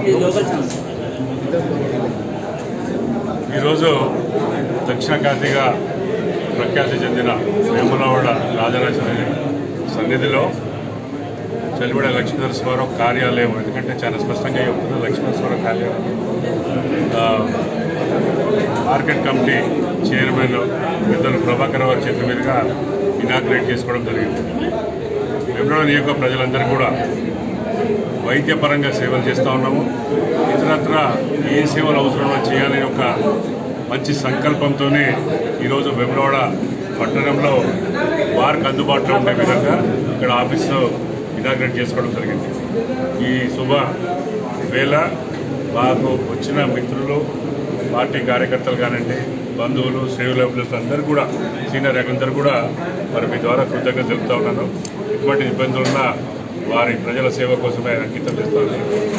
ఈరోజు దక్షిణ కాశీగా ప్రఖ్యాతి చెందిన వేములవాడ రాజరాజేశ్వరి సన్నిధిలో చెలిబడ లక్ష్మీనరస్వరం కార్యాలయం ఎందుకంటే చాలా స్పష్టంగా చెప్తుంది లక్ష్మీనరస్వరం కార్యాలయం ఆ, మార్కెట్ కమిటీ చైర్మన్ ఇద్దరు ప్రభాకర్ వారి చేతుల మీదుగా ఇనాగ్రేట్ చేసుకోవడం జరిగింది వేములవాడ నియోజక ప్రజలందరూ కూడా వైద్యపరంగా సేవలు చేస్తూ ఉన్నాము ఇతరత్ర ఏ సేవలు అవసరమో చేయాలనే ఒక మంచి సంకల్పంతోనే ఈరోజు వెమ్రవాడ పట్టణంలో వారికి అందుబాటులో ఉండే విధంగా ఇక్కడ ఆఫీస్లో ఇనాగ్రేట్ చేసుకోవడం జరిగింది ఈ శుభ వేళ మాకు వచ్చిన మిత్రులు పార్టీ కార్యకర్తలు కానివ్వండి బంధువులు శ్రేయులు అందరూ కూడా సీనియర్ అందరూ కూడా మరి మీ ద్వారా కృతజ్ఞత తెలుపుతా ఉన్నాను ఎటువంటి ఇబ్బందులున్నా వారి ప్రజల సేవ కోసమే అంకితం చేస్తాను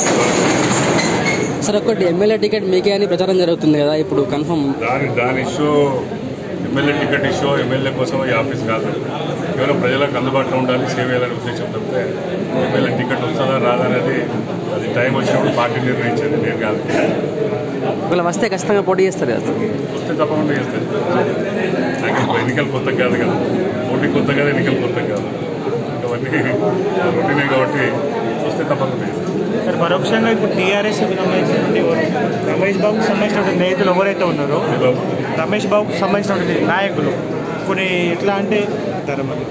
సార్ ఒకటి ఎమ్మెల్యే టికెట్ మీకే అని ప్రచారం జరుగుతుంది కదా ఇప్పుడు కన్ఫర్మ్ దాని దాని issue MLA ticket issue MLA కోసం ఈ ఆఫీస్ కాదు కేవలం ప్రజలకు అందుబాటులో ఉండాలి సేవ చేయాలనే ఉద్దేశం తప్పితే ఎమ్మెల్యే టికెట్ వస్తుందా రాదా అనేది అది టైం వచ్చినప్పుడు పార్టీ నిర్ణయించేది నేను కాదు ఒకవేళ వస్తే ఖచ్చితంగా పోటీ చేస్తారు కదా సార్ వస్తే తప్పకుండా చేస్తుంది నాకు ఇప్పుడు ఎన్నికలు కొత్త కాదు కదా పోటీ కొత్త కాదు ఎన్నికలు కొత్త కాదు అవన్నీ రొటీనే కాబట్టి వస్తే తప్పకుండా చేస్తుంది సార్ పరోక్షంగా ఇప్పుడు టీఆర్ఎస్ సంబంధించినటువంటి రమేష్ బాబుకు సంబంధించినటువంటి నేతలు ఎవరైతే ఉన్నారో ఈ బాబు రమేష్ బాబుకు సంబంధించినటువంటి నాయకులు కొన్ని ఎట్లా అంటే ధర్మలు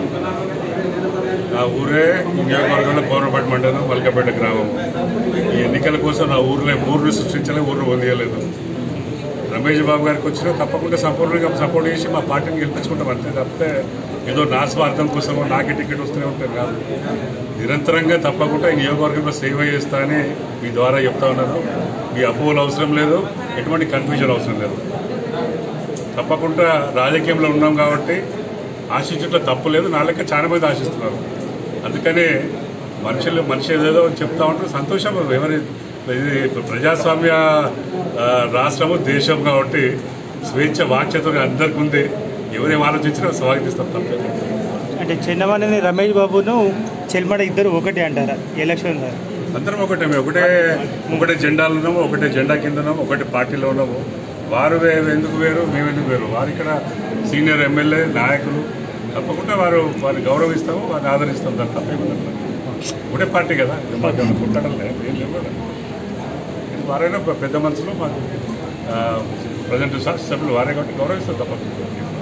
నా ఊరే నియోజకవర్గంలో పౌరపేట మండలం మల్కపేట గ్రామం ఈ ఎన్నికల కోసం నా ఊర్లో ఊరిని సృష్టించలే ఊరిని పొందియలేదు రమేష్ బాబు గారికి వచ్చినా తప్పకుండా సంపూర్ణంగా సపోర్ట్ చేసి మా పార్టీని గెలిపించుకుంటాం అంతే తప్పితే ఏదో నా స్వార్థం కోసమో నాకే టికెట్ వస్తూనే ఉంటుంది కాదు నిరంతరంగా తప్పకుండా ఈ నియోజకవర్గంలో సేవ చేస్తా అని మీ ద్వారా చెప్తా ఉన్నాను మీ అపోహలు అవసరం లేదు ఎటువంటి కన్ఫ్యూజన్ అవసరం లేదు తప్పకుండా రాజకీయంలో ఉన్నాం కాబట్టి ఆశించట్లో తప్పు లేదు నా లెక్క చాలా మంది ఆశిస్తున్నారు అందుకనే మనుషులు మనిషి ఏదేదో చెప్తా ఉంటారు సంతోషం ఎవరి ఇది ప్రజాస్వామ్య ఆ, రాష్ట్రము దేశం కాబట్టి స్వేచ్ఛ వాక్యత అందరికి ఉంది ఎవరేం ఆలోచించినా స్వాగతిస్తాం తప్పలేదు అంటే చెన్నమనేని రమేష్ బాబును చెల్మడ ఇద్దరు ఒకటే అంటారా ఎలక్షన్ సార్ అందరం ఒకటే మేము ఒకటే ఒకటే జెండాలు ఉన్నాము ఒకటే జెండా కింద ఉన్నాము ఒకటే పార్టీలో ఉన్నాము వారు వే- ఎందుకు వేరు మేము ఎందుకు వేరు వారు ఇక్కడ సీనియర్ ఎమ్మెల్యే నాయకులు తప్పకుండా వారు వారిని గౌరవిస్తాము వారిని ఆదరిస్తాం దాన్ని తప్పేమన్నా ఒకటే పార్టీ కదా మాకు ఏమైనా కుట్టడం లేదు ఏం లేవు కదా. ఇది వారైనా పెద్ద మనుషులు మాకు ప్రజెంట్ శాసనసభ్యులు వారే కాబట్టి గౌరవిస్తాం తప్పకుండా